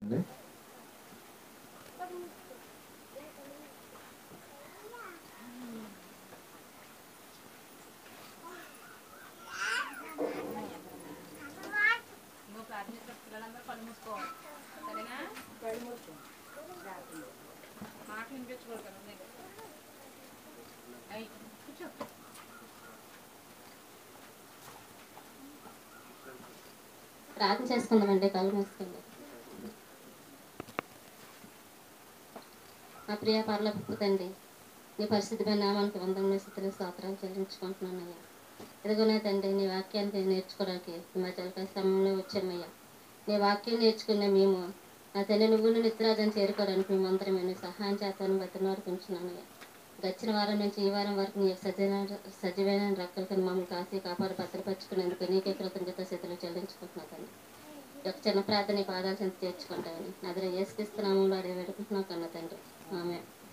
అండి ఇంకో ప్రార్థన పిల్లలందరూ కళ్ళు మూసుకోవాలి సరేనా మాట వినిపించకూడదు కదా నీకు. అయ్, కూర్చో ప్రార్థన చేసుకుందామండి కళ్ళు మూసుకుందాం మా ప్రియ పర్లకు తండ్రి నీ పరిశుద్ధమైన నామానికి వందమైన స్థితిని స్తోత్రాలు చెల్లించుకుంటున్నానయ్యా ఎదుగునే తండ్రి నీ వాక్యాన్ని నేర్చుకోవడానికి మా జలకాయ సమయంలో వచ్చామయ్యా నీ వాక్యం నేర్చుకునే మేము నా తల్లి నువ్వును నిత్యరాజం చేరుకోవడానికి మేము అందరం నీ సహాయం చేస్తాను బతిని వరకు ఉంచున్నానయ్యా గడిచిన వారం నుంచి ఈ వారం వరకు నీ సజీవైన సజీవైన రక్కలకి మమ్మల్ని కాసి కాపాడు భద్రపరుచుకునేందుకు నీకే కృతజ్ఞత స్థితిలో చెల్లించుకుంటున్నా తండ్రి ఈ యొక్క చిన్న ప్రార్థన నీ పాదాలు చెంత చేర్చుకుంటామని అదే ఏసుకిస్తున్నాము అడిగి పెడుకుంటున్నాం కన్నా తండ్రి ఆమె